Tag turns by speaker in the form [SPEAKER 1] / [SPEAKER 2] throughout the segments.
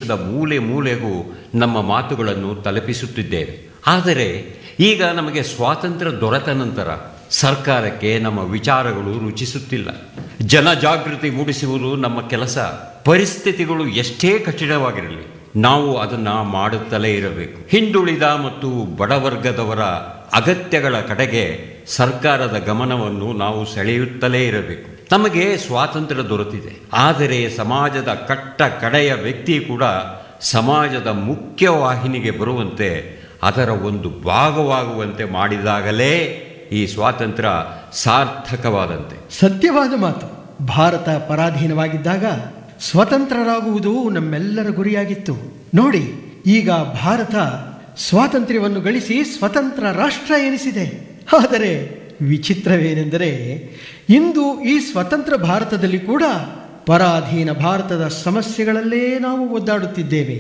[SPEAKER 1] ದೇಶದ ಮೂಲೆ ಮೂಲೆಗೂ ನಮ್ಮ ಮಾತುಗಳನ್ನು ತಲುಪಿಸುತ್ತಿದ್ದೇವೆ ಆದರೆ ಈಗ ನಮಗೆ ಸ್ವಾತಂತ್ರ್ಯ ದೊರೆತ ನಂತರ ಸರ್ಕಾರಕ್ಕೆ ನಮ್ಮ ವಿಚಾರಗಳು ರುಚಿಸುತ್ತಿಲ್ಲ ಜನಜಾಗೃತಿ ಮೂಡಿಸುವುದು ನಮ್ಮ ಕೆಲಸ ಪರಿಸ್ಥಿತಿಗಳು ಎಷ್ಟೇ ಕಠಿಣವಾಗಿರಲಿ ನಾವು ಅದನ್ನು ಮಾಡುತ್ತಲೇ ಇರಬೇಕು ಹಿಂದುಳಿದ ಮತ್ತು ಬಡವರ್ಗದವರ ಅಗತ್ಯಗಳ ಕಡೆಗೆ ಸರ್ಕಾರದ ಗಮನವನ್ನು ನಾವು ಸೆಳೆಯುತ್ತಲೇ ಇರಬೇಕು ನಮಗೆ ಸ್ವಾತಂತ್ರ್ಯ ದೊರೆತಿದೆ ಆದರೆ ಸಮಾಜದ ಕಟ್ಟ ಕಡೆಯ ವ್ಯಕ್ತಿ ಕೂಡ ಸಮಾಜದ ಮುಖ್ಯವಾಹಿನಿಗೆ ಬರುವಂತೆ ಅದರ ಒಂದು ಭಾಗವಾಗುವಂತೆ ಮಾಡಿದಾಗಲೇ ಈ ಸ್ವಾತಂತ್ರ್ಯ ಸಾರ್ಥಕವಾದಂತೆ
[SPEAKER 2] ಸತ್ಯವಾದ ಮಾತು ಭಾರತ ಪರಾಧೀನವಾಗಿದ್ದಾಗ ಸ್ವತಂತ್ರರಾಗುವುದು ನಮ್ಮೆಲ್ಲರ ಗುರಿಯಾಗಿತ್ತು ನೋಡಿ ಈಗ ಭಾರತ ಸ್ವಾತಂತ್ರ್ಯವನ್ನು ಗಳಿಸಿ ಸ್ವತಂತ್ರ ರಾಷ್ಟ್ರ ಎನಿಸಿದೆ ಆದರೆ ವಿಚಿತ್ರವೇನೆಂದರೆ ಇಂದು ಈ ಸ್ವತಂತ್ರ ಭಾರತದಲ್ಲಿ ಕೂಡ ಪರಾಧೀನ ಭಾರತದ ಸಮಸ್ಯೆಗಳಲ್ಲೇ ನಾವು ಒದ್ದಾಡುತ್ತಿದ್ದೇವೆ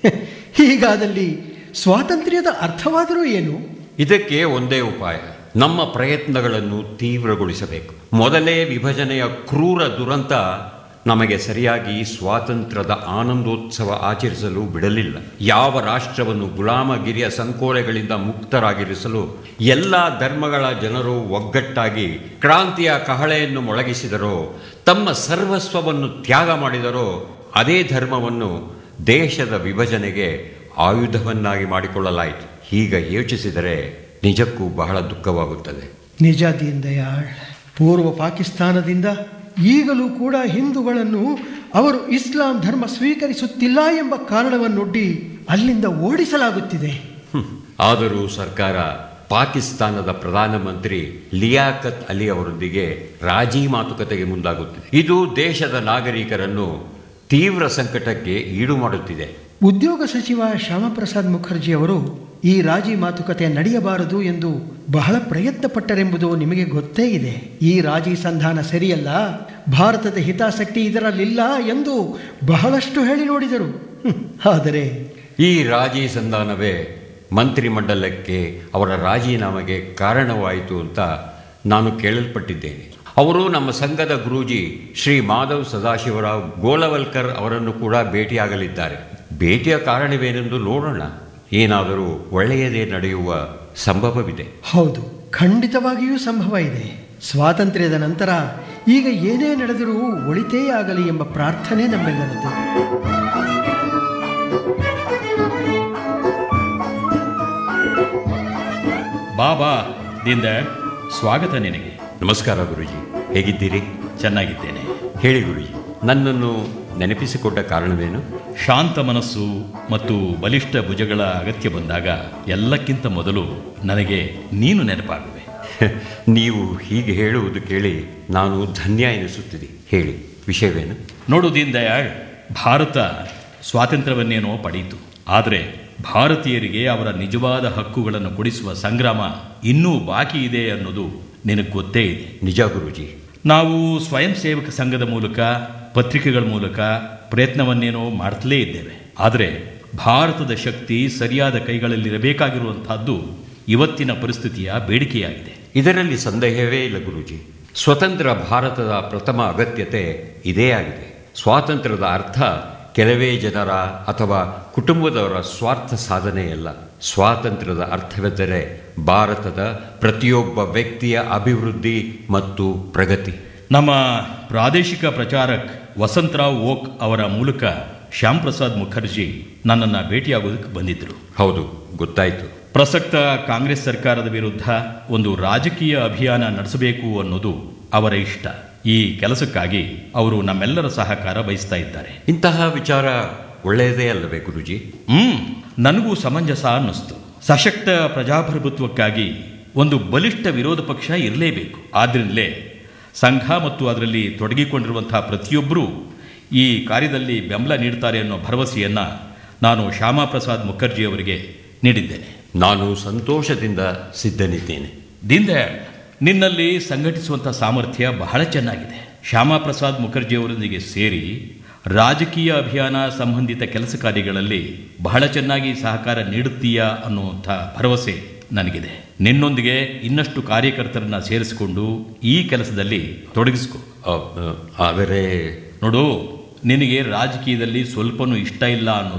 [SPEAKER 2] ಹೀಗಾದಲ್ಲಿ ಸ್ವಾತಂತ್ರ್ಯದ ಅರ್ಥವಾದರೂ ಏನು
[SPEAKER 1] ಇದಕ್ಕೆ ಒಂದೇ ಉಪಾಯ ನಮ್ಮ ಪ್ರಯತ್ನಗಳನ್ನು ತೀವ್ರಗೊಳಿಸಬೇಕು ಮೊದಲೇ ವಿಭಜನೆಯ ಕ್ರೂರ ದುರಂತ ನಮಗೆ ಸರಿಯಾಗಿ ಸ್ವಾತಂತ್ರ್ಯದ ಆನಂದೋತ್ಸವ ಆಚರಿಸಲು ಬಿಡಲಿಲ್ಲ ಯಾವ ರಾಷ್ಟ್ರವನ್ನು ಗುಲಾಮಗಿರಿಯ ಸಂಕೋಲೆಗಳಿಂದ ಮುಕ್ತರಾಗಿರಿಸಲು ಎಲ್ಲ ಧರ್ಮಗಳ ಜನರು ಒಗ್ಗಟ್ಟಾಗಿ ಕ್ರಾಂತಿಯ ಕಹಳೆಯನ್ನು ಮೊಳಗಿಸಿದರೋ ತಮ್ಮ ಸರ್ವಸ್ವವನ್ನು ತ್ಯಾಗ ಮಾಡಿದರೋ ಅದೇ ಧರ್ಮವನ್ನು ದೇಶದ ವಿಭಜನೆಗೆ ಆಯುಧವನ್ನಾಗಿ ಮಾಡಿಕೊಳ್ಳಲಾಯಿತು ಹೀಗ ಯೋಚಿಸಿದರೆ ನಿಜಕ್ಕೂ ಬಹಳ ದುಃಖವಾಗುತ್ತದೆ
[SPEAKER 2] ನಿಜ ದೀನ್ ದಯಾಳ್ ಪೂರ್ವ ಪಾಕಿಸ್ತಾನದಿಂದ ಈಗಲೂ ಕೂಡ ಹಿಂದೂಗಳನ್ನು ಅವರು ಇಸ್ಲಾಂ ಧರ್ಮ ಸ್ವೀಕರಿಸುತ್ತಿಲ್ಲ ಎಂಬ ಕಾರಣವನ್ನೊಡ್ಡಿ ಅಲ್ಲಿಂದ ಓಡಿಸಲಾಗುತ್ತಿದೆ
[SPEAKER 1] ಹ್ಮ್. ಆದರೂ ಸರ್ಕಾರ ಪಾಕಿಸ್ತಾನದ ಪ್ರಧಾನಮಂತ್ರಿ ಲಿಯಾಕತ್ ಅಲಿ ಅವರೊಂದಿಗೆ ರಾಜಿ ಮಾತುಕತೆಗೆ ಮುಂದಾಗುತ್ತಿದೆ ಇದು ದೇಶದ ನಾಗರಿಕರನ್ನು ತೀವ್ರ ಸಂಕಟಕ್ಕೆ ಈಡು ಮಾಡುತ್ತಿದೆ
[SPEAKER 2] ಉದ್ಯೋಗ ಸಚಿವ ಶ್ಯಾಮಪ್ರಸಾದ್ ಮುಖರ್ಜಿ ಅವರು ಈ ರಾಜಿ ಮಾತುಕತೆ ನಡೆಯಬಾರದು ಎಂದು ಬಹಳ ಪ್ರಯತ್ನ ಪಟ್ಟರೆಂಬುದು ನಿಮಗೆ ಗೊತ್ತೇ ಇದೆ ಈ ರಾಜಿ ಸಂಧಾನ ಸರಿಯಲ್ಲ ಭಾರತದ ಹಿತಾಸಕ್ತಿ ಇದರಲ್ಲಿಲ್ಲ ಎಂದು ಬಹಳಷ್ಟು ಹೇಳಿ ನೋಡಿದರು ಹ್ಮ್. ಆದರೆ
[SPEAKER 1] ಈ ರಾಜಿ ಸಂಧಾನವೇ ಮಂತ್ರಿಮಂಡಲಕ್ಕೆ ಅವರ ರಾಜೀನಾಮೆಗೆ ಕಾರಣವಾಯಿತು ಅಂತ ನಾನು ಕೇಳಲ್ಪಟ್ಟಿದ್ದೇನೆ ಅವರು ನಮ್ಮ ಸಂಘದ ಗುರೂಜಿ ಶ್ರೀ ಮಾಧವ್ ಸದಾಶಿವರಾವ್ ಗೋಲವಲ್ಕರ್ ಅವರನ್ನು ಕೂಡ ಭೇಟಿಯಾಗಲಿದ್ದಾರೆ ಭೇಟಿಯ ಕಾರಣವೇನೆಂದು ನೋಡೋಣ ಏನಾದರೂ ಒಳ್ಳೆಯದೇ ನಡೆಯುವ ಸಂಭವವಿದೆ
[SPEAKER 2] ಹೌದು ಖಂಡಿತವಾಗಿಯೂ ಸಂಭವ ಇದೆ ಸ್ವಾತಂತ್ರ್ಯದ ನಂತರ ಈಗ ಏನೇ ನಡೆದರೂ ಒಳಿತೇ ಆಗಲಿ ಎಂಬ ಪ್ರಾರ್ಥನೆ ನಮ್ಮೆಲ್ಲರದ್ದು
[SPEAKER 3] ಬಾಬಾ ದಿಂದ ಸ್ವಾಗತ ನಿನಗೆ
[SPEAKER 1] ನಮಸ್ಕಾರ ಗುರುಜಿ ಹೇಗಿದ್ದೀರಿ
[SPEAKER 3] ಚೆನ್ನಾಗಿದ್ದೇನೆ
[SPEAKER 1] ಹೇಳಿ ಗುರುಜಿ ನನ್ನನ್ನು ನೆನಪಿಸಿಕೊಟ್ಟ ಕಾರಣವೇನು
[SPEAKER 3] ಶಾಂತ ಮನಸ್ಸು ಮತ್ತು ಬಲಿಷ್ಠ ಭುಜಗಳ ಅಗತ್ಯ ಬಂದಾಗ ಎಲ್ಲಕ್ಕಿಂತ ಮೊದಲು ನನಗೆ ನೀನು ನೆನಪಾಗುವೆ
[SPEAKER 1] ನೀವು ಹೀಗೆ ಹೇಳುವುದು ಕೇಳಿ ನಾನು ಧನ್ಯ ಎನಿಸುತ್ತಿದೆ ಹೇಳಿ ವಿಷಯವೇನು
[SPEAKER 3] ನೋಡು ದೀನ್ ದಯಾಳ್ ಭಾರತ ಸ್ವಾತಂತ್ರ್ಯವನ್ನೇನೋ ಪಡೆಯಿತು ಆದರೆ ಭಾರತೀಯರಿಗೆ ಅವರ ನಿಜವಾದ ಹಕ್ಕುಗಳನ್ನು ಕೊಡಿಸುವ ಸಂಗ್ರಾಮ ಇನ್ನೂ ಬಾಕಿ ಇದೆ ಅನ್ನೋದು ನಿನಗೆ ಗೊತ್ತೇ ಇದೆ
[SPEAKER 1] ನಿಜ ಗುರುಜಿ
[SPEAKER 3] ನಾವು ಸ್ವಯಂ ಸೇವಕ ಸಂಘದ ಮೂಲಕ ಪತ್ರಿಕೆಗಳ ಮೂಲಕ ಪ್ರಯತ್ನವನ್ನೇನೋ ಮಾಡ್ತಲೇ ಇದ್ದೇವೆ ಆದರೆ ಭಾರತದ ಶಕ್ತಿ ಸರಿಯಾದ ಕೈಗಳಲ್ಲಿರಬೇಕಾಗಿರುವಂತಹದ್ದು ಇವತ್ತಿನ ಪರಿಸ್ಥಿತಿಯ ಬೇಡಿಕೆಯಾಗಿದೆ
[SPEAKER 1] ಇದರಲ್ಲಿ ಸಂದೇಹವೇ ಇಲ್ಲ ಗುರುಜಿ ಸ್ವತಂತ್ರ ಭಾರತದ ಪ್ರಥಮ ಅಗತ್ಯತೆ ಇದೇ ಆಗಿದೆ ಸ್ವಾತಂತ್ರ್ಯದ ಅರ್ಥ ಕೆಲವೇ ಜನರ ಅಥವಾ ಕುಟುಂಬದವರ ಸ್ವಾರ್ಥ ಸಾಧನೆಯಲ್ಲ ಸ್ವಾತಂತ್ರ್ಯದ ಅರ್ಥವೆಂದರೆ ಭಾರತದ ಪ್ರತಿಯೊಬ್ಬ ವ್ಯಕ್ತಿಯ ಅಭಿವೃದ್ಧಿ ಮತ್ತು ಪ್ರಗತಿ
[SPEAKER 3] ನಮ್ಮ ಪ್ರಾದೇಶಿಕ ಪ್ರಚಾರಕ್ ವಸಂತರಾವ್ ಓಕ್ ಅವರ ಮೂಲಕ ಶ್ಯಾಮ್ ಪ್ರಸಾದ್ ಮುಖರ್ಜಿ ನನ್ನನ್ನು ಭೇಟಿಯಾಗೋದಕ್ಕೆ ಬಂದಿದ್ದರು
[SPEAKER 1] ಹೌದು ಗೊತ್ತಾಯಿತು
[SPEAKER 3] ಪ್ರಸಕ್ತ ಕಾಂಗ್ರೆಸ್ ಸರ್ಕಾರದ ವಿರುದ್ಧ ಒಂದು ರಾಜಕೀಯ ಅಭಿಯಾನ ನಡೆಸಬೇಕು ಅನ್ನೋದು ಅವರ ಇಷ್ಟ ಈ ಕೆಲಸಕ್ಕಾಗಿ ಅವರು ನಮ್ಮೆಲ್ಲರ ಸಹಕಾರ ಬಯಸ್ತಾ ಇದ್ದಾರೆ
[SPEAKER 1] ಇಂತಹ ವಿಚಾರ ಒಳ್ಳೆಯದೇ ಅಲ್ಲವೇ ಗುರುಜಿ
[SPEAKER 3] ಹ್ಮ್ ನನಗೂ ಸಮಂಜಸ ಅನ್ನಿಸ್ತು ಸಶಕ್ತ ಪ್ರಜಾಪ್ರಭುತ್ವಕ್ಕಾಗಿ ಒಂದು ಬಲಿಷ್ಠ ವಿರೋಧ ಪಕ್ಷ ಇರಲೇಬೇಕು ಆದ್ರಿಂದಲೇ ಸಂಘ ಮತ್ತು ಅದರಲ್ಲಿ ತೊಡಗಿಕೊಂಡಿರುವಂತಹ ಪ್ರತಿಯೊಬ್ಬರೂ ಈ ಕಾರ್ಯದಲ್ಲಿ ಬೆಂಬಲ ನೀಡ್ತಾರೆ ಅನ್ನೋ ಭರವಸೆಯನ್ನ ನಾನು ಶ್ಯಾಮಾಪ್ರಸಾದ್ ಮುಖರ್ಜಿ ಅವರಿಗೆ ನೀಡಿದ್ದೇನೆ
[SPEAKER 1] ನಾನು ಸಂತೋಷದಿಂದ ಸಿದ್ಧನಿದ್ದೇನೆ
[SPEAKER 3] ದೀನ್ದಯಾಳ್ ನಿನ್ನಲ್ಲಿ ಸಂಘಟಿಸುವಂಥ ಸಾಮರ್ಥ್ಯ ಬಹಳ ಚೆನ್ನಾಗಿದೆ ಶ್ಯಾಮಾಪ್ರಸಾದ್ ಮುಖರ್ಜಿ ಅವರೊಂದಿಗೆ ಸೇರಿ ರಾಜಕೀಯ ಅಭಿಯಾನ ಸಂಬಂಧಿತ ಕೆಲಸ ಕಾರ್ಯಗಳಲ್ಲಿ ಬಹಳ ಚೆನ್ನಾಗಿ ಸಹಕಾರ ನೀಡುತ್ತೀಯಾ ಅನ್ನುವಂಥ ಭರವಸೆ ನನಗಿದೆ ನಿನ್ನೊಂದಿಗೆ ಇನ್ನಷ್ಟು ಕಾರ್ಯಕರ್ತರನ್ನ ಸೇರಿಸಿಕೊಂಡು ಈ ಕೆಲಸದಲ್ಲಿ ತೊಡಗಿಸ್ಕೊ
[SPEAKER 1] ಅ, ಅ, ಆದರೆ
[SPEAKER 3] ನೋಡು ನಿನಗೆ ರಾಜಕೀಯದಲ್ಲಿ ಸ್ವಲ್ಪನೂ ಇಷ್ಟ ಇಲ್ಲ ಅನ್ನೋ